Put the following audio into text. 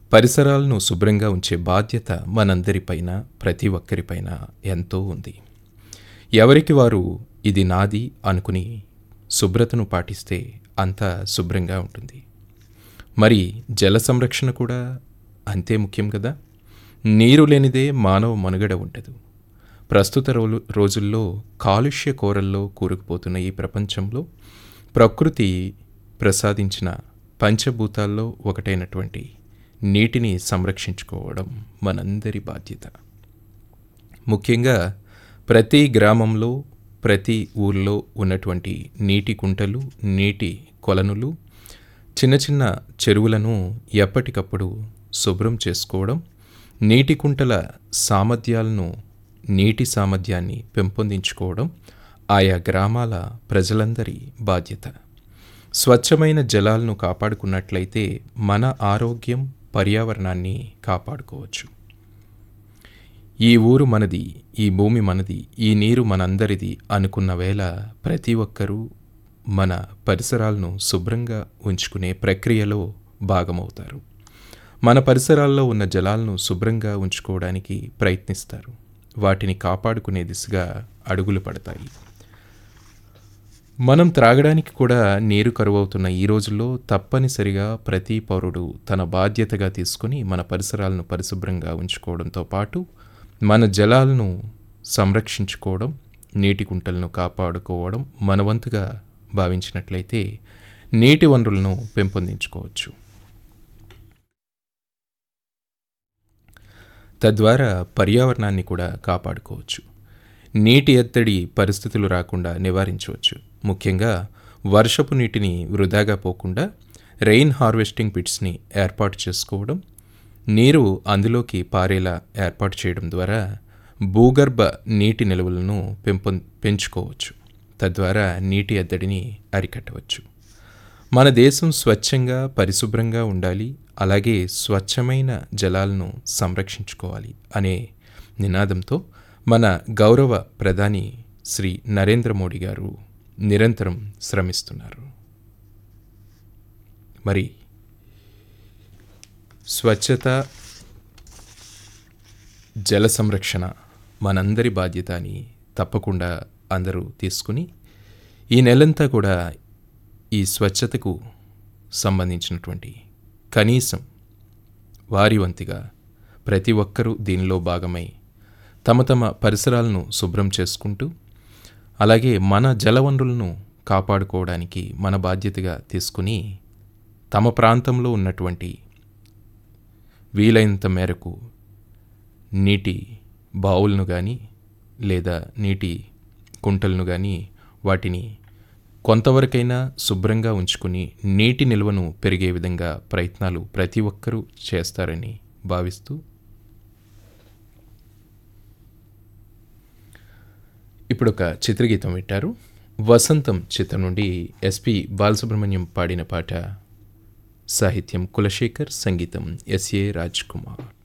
పరిసరాలను శుభ్రంగా ఉంచే బాధ్యత మనందరిపైన ప్రతి ఒక్కరిపైన ఎంతో ఉంది ఎవరికి వారు ఇది నాది అనుకుని శుభ్రతను పాటిస్తే అంతా శుభ్రంగా ఉంటుంది మరి జల సంరక్షణ కూడా అంతే ముఖ్యం కదా నీరు లేనిదే మానవ మనుగడ ఉండదు ప్రస్తుత రోజు రోజుల్లో కాలుష్య కోరల్లో కూరుకుపోతున్న ఈ ప్రపంచంలో ప్రకృతి ప్రసాదించిన పంచభూతాల్లో ఒకటైనటువంటి నీటిని సంరక్షించుకోవడం మనందరి బాధ్యత ముఖ్యంగా ప్రతి గ్రామంలో ప్రతి ఊర్లో ఉన్నటువంటి నీటి కుంటలు నీటి కొలనులు చిన్న చిన్న చెరువులను ఎప్పటికప్పుడు శుభ్రం చేసుకోవడం నీటి కుంటల సామర్థ్యాలను నీటి సామర్థ్యాన్ని పెంపొందించుకోవడం ఆయా గ్రామాల ప్రజలందరి బాధ్యత స్వచ్ఛమైన జలాలను కాపాడుకున్నట్లయితే మన ఆరోగ్యం పర్యావరణాన్ని కాపాడుకోవచ్చు ఈ ఊరు మనది ఈ భూమి మనది ఈ నీరు మనందరిది అనుకున్న వేళ ప్రతి ఒక్కరూ మన పరిసరాలను శుభ్రంగా ఉంచుకునే ప్రక్రియలో భాగమవుతారు మన పరిసరాల్లో ఉన్న జలాలను శుభ్రంగా ఉంచుకోవడానికి ప్రయత్నిస్తారు వాటిని కాపాడుకునే దిశగా అడుగులు పడతాయి మనం త్రాగడానికి కూడా నీరు కరువవుతున్న ఈ రోజుల్లో తప్పనిసరిగా ప్రతి పౌరుడు తన బాధ్యతగా తీసుకుని మన పరిసరాలను పరిశుభ్రంగా ఉంచుకోవడంతో పాటు మన జలాలను సంరక్షించుకోవడం నీటి కుంటలను కాపాడుకోవడం మన వంతుగా భావించినట్లయితే నీటి వనరులను పెంపొందించుకోవచ్చు తద్వారా పర్యావరణాన్ని కూడా కాపాడుకోవచ్చు నీటి ఎత్తడి పరిస్థితులు రాకుండా నివారించవచ్చు ముఖ్యంగా వర్షపు నీటిని వృధాగా పోకుండా రెయిన్ హార్వెస్టింగ్ పిట్స్ని ఏర్పాటు చేసుకోవడం నీరు అందులోకి పారేలా ఏర్పాటు చేయడం ద్వారా భూగర్భ నీటి నిల్వలను పెంపొం పెంచుకోవచ్చు తద్వారా నీటి ఎద్దడిని అరికట్టవచ్చు మన దేశం స్వచ్ఛంగా పరిశుభ్రంగా ఉండాలి అలాగే స్వచ్ఛమైన జలాలను సంరక్షించుకోవాలి అనే నినాదంతో మన గౌరవ ప్రధాని శ్రీ నరేంద్ర మోడీ గారు నిరంతరం శ్రమిస్తున్నారు మరి స్వచ్ఛత జల సంరక్షణ మనందరి బాధ్యత అని తప్పకుండా అందరూ తీసుకుని ఈ నెలంతా కూడా ఈ స్వచ్ఛతకు సంబంధించినటువంటి కనీసం వారి వంతుగా ప్రతి ఒక్కరూ దీనిలో భాగమై తమ తమ పరిసరాలను శుభ్రం చేసుకుంటూ అలాగే మన జలవనరులను కాపాడుకోవడానికి మన బాధ్యతగా తీసుకుని తమ ప్రాంతంలో ఉన్నటువంటి వీలైనంత మేరకు నీటి బావులను కానీ లేదా నీటి కుంటలను కానీ వాటిని కొంతవరకైనా శుభ్రంగా ఉంచుకుని నీటి నిల్వను పెరిగే విధంగా ప్రయత్నాలు ప్రతి ఒక్కరూ చేస్తారని భావిస్తూ ఇప్పుడు ఒక చిత్రగీతం వింటారు వసంతం చిత్రం నుండి ఎస్పి బాలసుబ్రహ్మణ్యం పాడిన పాట సాహిత్యం కులశేఖర్ సంగీతం ఎస్ఏ రాజ్ కుమార్